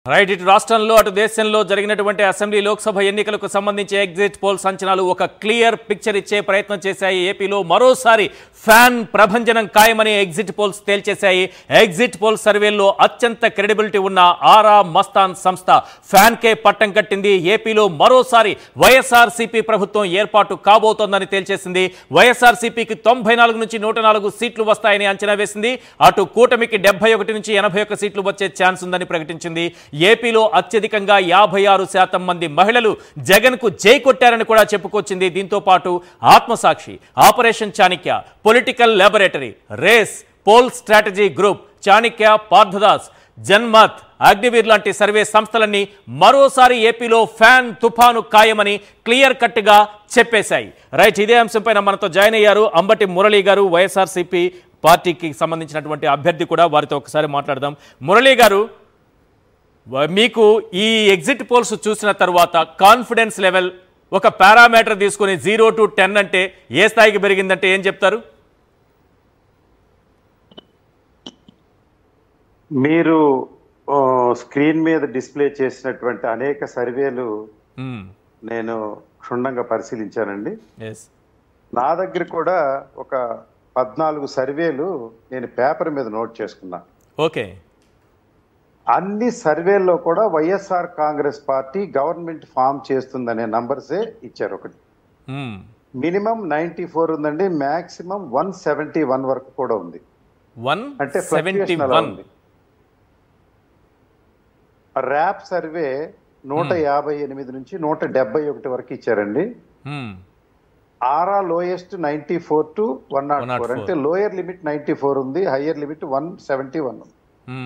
Right ఇటు రాష్ట్రంలో అటు దేశంలో జరిగినటువంటి అసెంబ్లీ లోక్సభ ఎన్నికలకు సంబంధించి ఎగ్జిట్ పోల్స్ అంచనాలు ఒక క్లియర్ పిక్చర్ ఇచ్చే ప్రయత్నం చేశాయి ఏపీలో మరోసారి ఫ్యాన్ ప్రభంజనం ఖాయమని ఎగ్జిట్ పోల్స్ తేల్చేశాయి ఎగ్జిట్ పోల్ సర్వేల్లో అత్యంత క్రెడిబిలిటీ ఉన్న ఆరా మస్తాన్ సంస్థ ఫ్యాన్ కే పట్టం కట్టింది ఏపీలో మరోసారి వైఎస్ఆర్ సిపి ప్రభుత్వం ఏర్పాటు కాబోతోందని తేల్చేసింది వైఎస్ఆర్ సిపికి తొంభై నాలుగు నుంచి నూట నాలుగు సీట్లు వస్తాయని అంచనా వేసింది అటు కూటమికి డెబ్బై ఒకటి నుంచి ఎనభై ఒక్క సీట్లు వచ్చే ఛాన్స్ ఉందని ప్రకటించింది ఏపీలో అత్యధికంగా యాభై ఆరు శాతం మంది మహిళలు జగన్ కు జై కొట్టారని కూడా చెప్పుకొచ్చింది దీంతో పాటు Aatmasakshi operation Chanakya political laboratory race poll strategy group Chanakya Parthadas Janmat Agniveer లాంటి సర్వే సంస్థలన్నీ మరోసారి ఏపీలో ఫ్యాన్ తుఫాను ఖాయమని క్లియర్ కట్గా చెప్పేశాయి రైట్ ఇదే అంశంపైన మనతో జాయిన్ అయ్యారు అంబటి మురళీ గారు వైఎస్ఆర్సీపీ పార్టీకి సంబంధించినటువంటి అభ్యర్థి కూడా వారితో ఒకసారి మాట్లాడదాం మురళీ గారు వ- మీకు ఈ ఎగ్జిట్ పోల్స్ చూసిన తర్వాత కాన్ఫిడెన్స్ లెవెల్ ఒక పారామీటర్ తీసుకుని జీరో టు టెన్ అంటే ఏ స్థాయికి పెరిగిందంటే ఏం చెప్తారు మీరు ఆ, స్క్రీన్ మీద డిస్ప్లే చేసినటువంటి అనేక సర్వేలు నేను క్షుణ్ణంగా పరిశీలించానండి ఎస్ నా దగ్గర కూడా ఒక పద్నాలుగు సర్వేలు నేను పేపర్ మీద నోట్ చేసుకున్నా ఓకే అన్ని సర్వేల్లో కూడా YSR Congress party government form చేస్తుందనే నంబర్సే ఇచ్చారు ఒకటి మినిమం నైన్టీ ఫోర్ ఉందండి మాక్సిమం వన్ సెవెంటీ వన్ వరకు కూడా ఉంది వన్ అంటే సెవెంటీ fluctuation అలా వన్ ఉంది. ర్యాప్ సర్వే నూట యాభై ఎనిమిది నుంచి నూట డెబ్బై ఒకటి వరకు ఇచ్చారండి Aaraa lowest ninety four to one naught 104. Four అంటే లోయర్ లిమిట్ నైన్టీ ఫోర్ ఉంది higher limit one seventy one ఉంది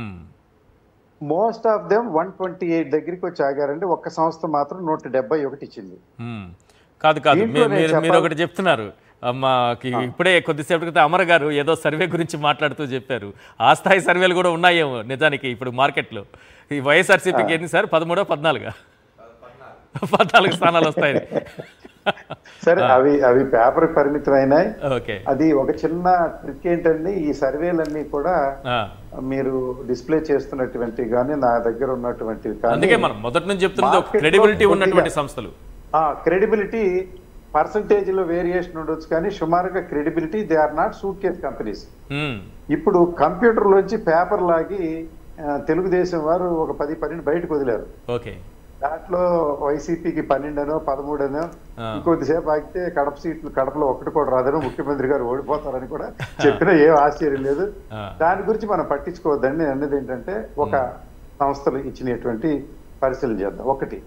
most of them one twenty eight దగ్గరికి వచ్చి ఆగారండి ఒక్క సంస్థ మాత్రం నూట డెబ్బై ఒకటి ఇచ్చింది కాదు కాదు దీంట్లో మీరు నేను మీరు- మీరు చెప్పాలి- ఒకటి చెప్తున్నారు అమ్మాకి ఇప్పుడే కొద్దిసేపటి క్రితం అమర్ గారు ఏదో సర్వే గురించి మాట్లాడుతూ చెప్పారు ఆ స్థాయి సర్వేలు కూడా ఉన్నాయేమో నిజానికి ఇప్పుడు మార్కెట్లో ఈ వైఎస్ఆర్సీపీకి ఎన్ని సార్ పదమూడో పద్నాలుగా పద్నాలుగు స్థానాలు వస్తాయి సరే అవి అవి పేపర్ పరిమితమైనాయి ఓకే అది ఒక చిన్న ట్రిక్ ఏంటండి ఈ సర్వేలన్నీ కూడా ఆ. మీరు డిస్ప్లే చేస్తున్నటువంటి కానీ నా దగ్గర ఉన్నటువంటివి కానీ అందుకే మనం మొదటి నుంచి చెప్తున్నది మార్కెట్లో క్రెడిబిలిటీ ఉన్నటువంటి కొద్దిగా- సంస్థలు క్రెడిబిలిటీ పర్సంటేజ్ లో వేరియేషన్ ఉండొచ్చు కానీ సుమారుగా credibility they are not suitcase companies hmm. ఇప్పుడు కంప్యూటర్ లోంచి పేపర్ లాగి ఆ, తెలుగుదేశం వారు ఒక పది పన్నెండు బయటకు వదిలారు ఓకే దాంట్లో వైసీపీకి పన్నెండనో పదమూడనో ఆ. ఇంకొద్దిసేపు ఆగితే కడప సీట్లు కడపలో ఒకటి కూడా రాదనో ముఖ్యమంత్రి గారు ఓడిపోతారని కూడా చెప్పినా ఏం ఆశ్చర్యం లేదు ఆ. దాని గురించి మనం పట్టించుకోవద్దండి నేను అన్నది ఏంటంటే ఒక సంస్థలు ఇచ్చినటువంటి పరిశీలన చేద్దాం ఒకటి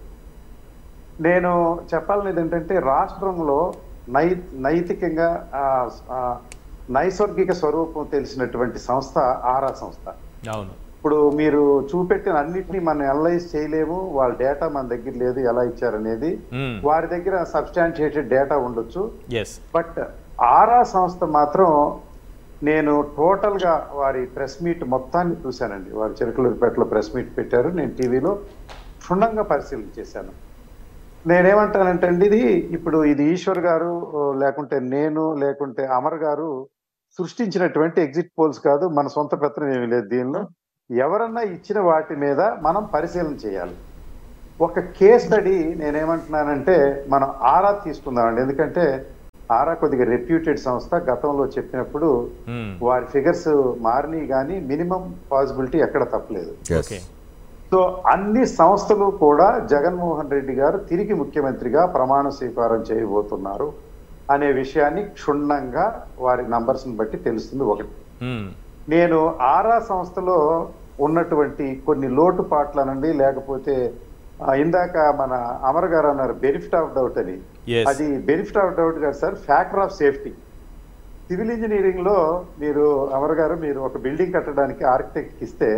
నేను చెప్పాలనేది ఏంటంటే రాష్ట్రంలో నై నైతికంగా ఆ, ఆ, నైసర్గిక స్వరూపం తెలిసినటువంటి సంస్థ ఆరా సంస్థ అవును ఇప్పుడు మీరు చూపెట్టిన అన్నిటినీ మనం అనలైజ్ చేయలేము వాళ్ళ డేటా మన దగ్గర లేదు ఎలా ఇచ్చారనేది మ్మ్. వారి దగ్గర సబ్స్టాన్షియేటెడ్ డేటా ఉండొచ్చు ఎస్ బట్ ఆరా సంస్థ మాత్రం నేను టోటల్ గా వారి ప్రెస్ మీట్ మొత్తాన్ని చూశానండి వారి చిరకలూరుపేటలో ప్రెస్ మీట్ పెట్టారు నేను టీవీలో క్షుణ్ణంగా పరిశీలన చేశాను నేనేమంటానంటే అండి ఇది ఇప్పుడు ఇది ఈశ్వర్ గారు ఓ, లేకుంటే నేను లేకుంటే అమర్ గారు సృష్టించినటువంటి ఎగ్జిట్ పోల్స్ కాదు మన సొంత పెత్తనం ఏమీ లేదు దీనిలో ఎవరన్నా ఇచ్చిన వాటి మీద మనం పరిశీలన చేయాలి ఒక కేస్ స్టడీ నేనేమంటున్నానంటే మనం ఆరా తీసుకుందామండి ఎందుకంటే ఆరా కొద్దిగా రెప్యూటెడ్ సంస్థ గతంలో చెప్పినప్పుడు మ్మ్. వారి ఫిగర్స్ మారినాయి కానీ మినిమం పాసిబిలిటీ ఎక్కడ తప్పలేదు ఓకే సో అన్ని సంస్థలు కూడా జగన్మోహన్ రెడ్డి గారు తిరిగి ముఖ్యమంత్రిగా ప్రమాణ స్వీకారం చేయబోతున్నారు అనే విషయాన్ని క్షుణ్ణంగా వారి నంబర్స్ బట్టి తెలుస్తుంది ఒకటి మ్మ్. నేను ఆరా సంస్థలో ఉన్నటువంటి కొన్ని లోటుపాట్లనండి లేకపోతే ఆ, ఇందాక మన అమర్ గారు అన్నారు బెనిఫిట్ ఆఫ్ డౌట్ అని Yes. అది బెనిఫిట్ ఆఫ్ డౌట్ కాదు sir factor of safety civil engineering లో మీరు అమర్ గారు మీరు ఒక బిల్డింగ్ కట్టడానికి ఆర్కిటెక్ట్ ఇస్తే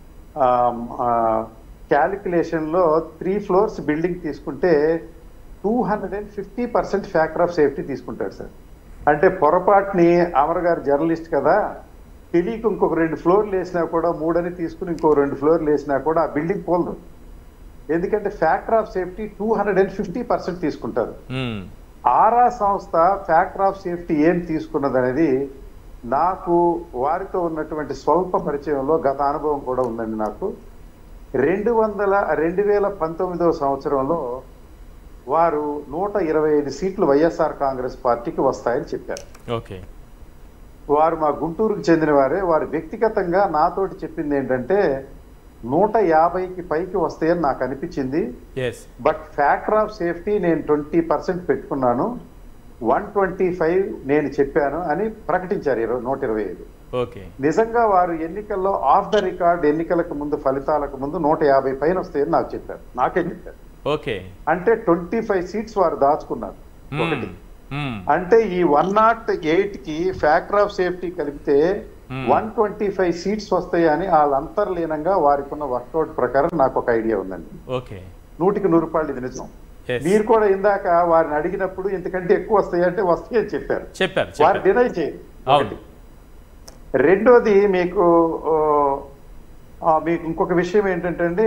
క్యాలిక్యులేషన్ లో త్రీ ఫ్లోర్స్ బిల్డింగ్ తీసుకుంటే two hundred and fifty percent factor of safety తీసుకుంటాడు సార్ అంటే పొరపాటుని అమర్ గారు జర్నలిస్ట్ కదా తెలియక ఇంకొక రెండు ఫ్లోర్లు వేసినా కూడా మూడని తీసుకుని ఇంకో రెండు ఫ్లోర్లు వేసినా కూడా ఆ బిల్డింగ్ పోలదు ఎందుకంటే factor of safety two hundred and fifty percent తీసుకుంటారు మ్మ్. ఆరా సంస్థ ఫ్యాక్టర్ ఆఫ్ సేఫ్టీ ఏం తీసుకున్నది అనేది నాకు వారితో ఉన్నటువంటి స్వల్ప పరిచయంలో గత అనుభవం కూడా ఉందండి నాకు రెండు వందల రెండు వేల పంతొమ్మిదవ సంవత్సరంలో వారు నూట ఇరవై ఐదు సీట్లు వైఎస్ఆర్ కాంగ్రెస్ పార్టీకి వస్తాయని చెప్పారు ఓకే వారు మా గుంటూరుకు చెందిన వారే వారు వ్యక్తిగతంగా నాతోటి చెప్పింది ఏంటంటే నూట యాభైకి పైకి వస్తాయని నాకు అనిపించింది yes but factor of safety నేను ట్వంటీ పర్సెంట్ పెట్టుకున్నాను వన్ ట్వంటీ ఫైవ్ నేను చెప్పాను అని ప్రకటించారు ఇరవై నూట ఇరవై ఐదు ఓకే నిజంగా వారు ఎన్నికల్లో ఆఫ్ ద రికార్డ్ ఎన్నికలకు ముందు ఫలితాలకు ముందు నూట యాభై పైన వస్తాయని నాకు చెప్పారు నాకే చెప్పారు ఓకే అంటే ట్వంటీ ఫైవ్ సీట్స్ వారు దాచుకున్నారు ఒకటి మ్మ్. అంటే ఈ వన్ నాట్ ఎయిట్ కి ఫ్యాక్టర్ ఆఫ్ సేఫ్టీ కలిపితే Hmm. One twenty five seats వస్తాయని వాళ్ళ అంతర్లీనంగా వారికి ఉన్న వర్కౌట్ ప్రకారం నాకు ఒక ఐడియా ఉందండి ఓకే నూటికి నూరు రూపాయలు ఇది నిజం ఎస్ మీరు కూడా ఇందాక వారిని అడిగినప్పుడు ఇంతకంటే ఎక్కువ వస్తాయి అంటే వస్తాయని చెప్పారు చెప్పారు వారు చెప్పారు డినై చేయరు అవును. ఒకటి. రెండోది మీకు ఓ, ఆ, మీకు ఇంకొక విషయం ఏంటంటే అండి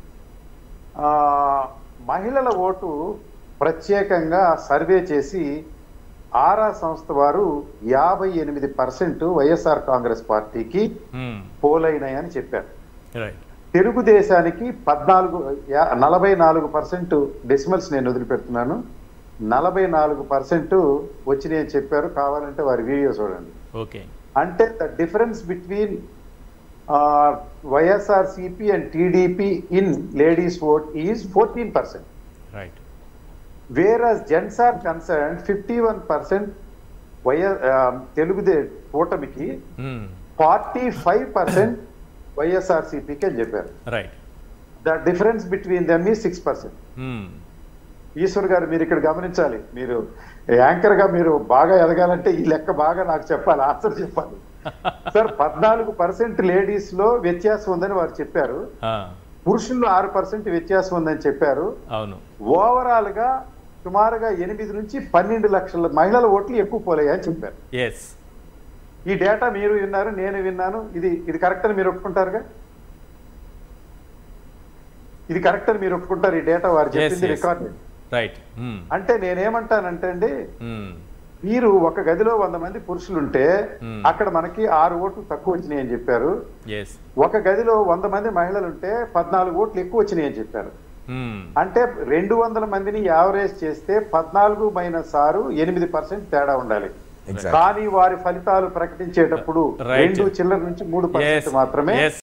ఆ, మహిళల ఓటు ప్రత్యేకంగా సర్వే చేసి ఆరా సంస్థ వారు యాభై ఎనిమిది పర్సెంట్ వైఎస్ఆర్ కాంగ్రెస్ పార్టీకి మ్మ్. పోలైనాయని చెప్పారు రైట్ తెలుగుదేశానికి పద్నాలుగు యా- నలభై నాలుగు పర్సెంట్ డెసిమల్స్ నేను వదిలిపెడుతున్నాను నలభై నాలుగు పర్సెంట్ వచ్చినాయని చెప్పారు కావాలంటే వారి వీడియో చూడండి ఓకే అంటే the difference between YSR CP and TDP in ladies vote is fourteen percent right whereas gents are concern fifty one percent వైఎస్ తెలుగుదే కూటమికి మ్మ్. ఫార్టీ ఫైవ్ పర్సెంట్ వైఎస్ఆర్ సిపికి అని చెప్పారు right the difference between them ఈ six percent మ్మ్. ఈశ్వర్ గారు మీరు ఇక్కడ గమనించాలి మీరు యాంకర్ గా మీరు బాగా ఎదగాలంటే ఈ లెక్క బాగా నాకు చెప్పాలి ఆన్సర్ చెప్పాలి సార్ పద్నాలుగు పర్సెంట్ లేడీస్ లో వ్యత్యాసం ఉందని వారు చెప్పారు ఆ, పురుషుల్లో ఆరు పర్సెంట్ వ్యత్యాసం ఉందని చెప్పారు అవును ఓవరాల్ గా సుమారుగా ఎనిమిది నుంచి పన్నెండు లక్షల మహిళల ఓట్లు ఎక్కువ పోలేయని చెప్పారు ఎస్ ఈ డేటా మీరు విన్నారు నేను విన్నాను ఇది ఇది కరెక్ట్ అని మీరు ఒప్పుకుంటారుగా ఇది కరెక్ట్ అని మీరు ఒప్పుకుంటారు ఈ డేటా వారు Yes, చెప్పింది yes. రికార్డ్ రైట్ మ్మ్. అంటే నేనేమంటానంటే అండి మ్మ్. మీరు ఒక గదిలో వంద మంది పురుషులుంటే Hmm. అక్కడ మనకి ఆరు ఓట్లు తక్కువ వచ్చినాయి అని చెప్పారు ఎస్ ఒక గదిలో వంద మంది మహిళలుంటే పద్నాలుగు ఓట్లు ఎక్కువ వచ్చినాయి అని చెప్పారు మ్మ్. అంటే రెండు వందల మందిని యావరేజ్ చేస్తే పద్నాలుగు మైనస్ ఆరు ఎనిమిది పర్సెంట్ తేడా ఉండాలి Exactly. కానీ వారి ఫలితాలు ప్రకటించేటప్పుడు Right. రెండు చిల్లర నుంచి మూడు పర్సెంట్ Yes. మాత్రమే Yes.